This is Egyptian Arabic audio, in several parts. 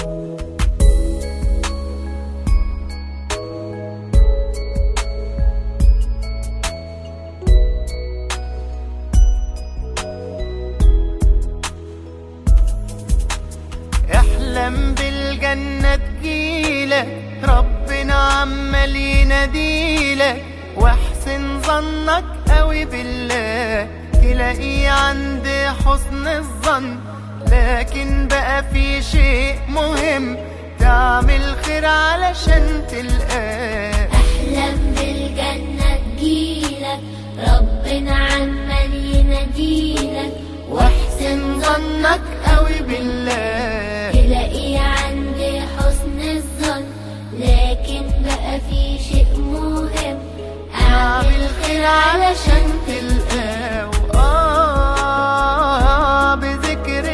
احلم بالجنة تجيلك ربنا عمال يناديلك واحسن ظنك قوي بالله تلاقيه عند حسن الظن لكن بقى في شيء مهم تعمل خير علشان تلقاه احلم بالجنة تجيلك ربنا عمال يناديلك واحسن ظنك قوي بالله تلاقيه عند حسن الظن لكن بقى في شيء مهم اعمل خير علشان تلقاه آه بذكر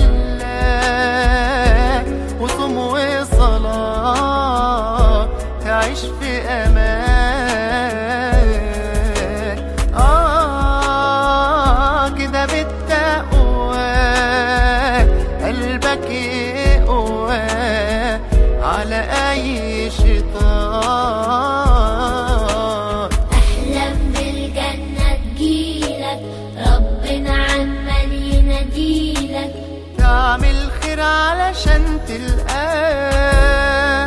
الله وصوم وصلاة تعيش في أمان آه كده بالتقوى قلبك يقوى على أي شيطان احلم بالجنة تجيلك ربنا عمال يناديلك تعمل خير علشان تلقاه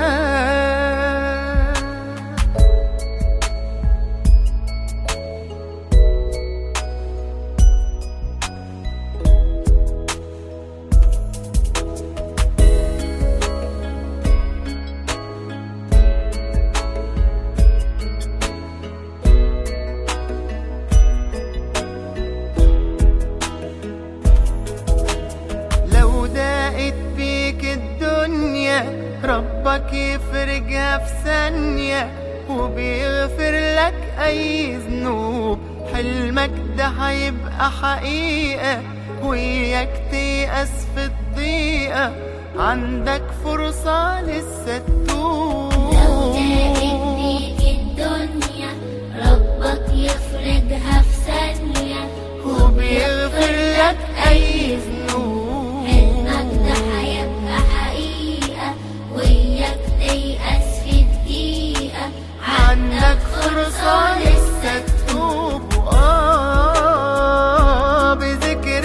لو ضاقت بيك الدنيا ربك يفرجها في ثانية وبيغفر لك أي ذنوب حلمك ده هيبقى حقيقة وياك تيأس في الضيقة عندك فرصة لسه لو تتوب ضاقت بيك الدنيا ربك يفرجها في ثانية وبيغفر لك أي ذنوب حلمك ده هيبقى حقيقة وياك تيأس في الدقيقة عندك فرصة لسه تتوب آه بذكر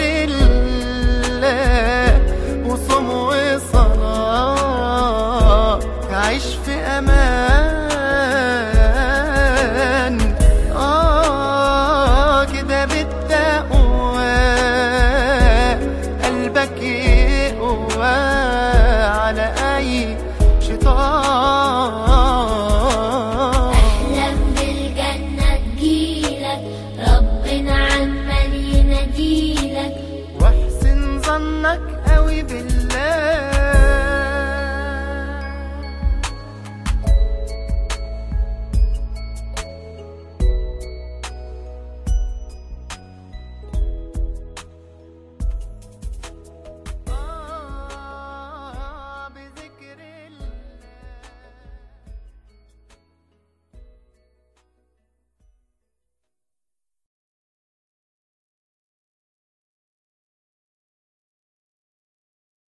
الله وصوم وصلاة تعيش في أمان آه كده بالتقوى قلبك يقوى على أي شيطان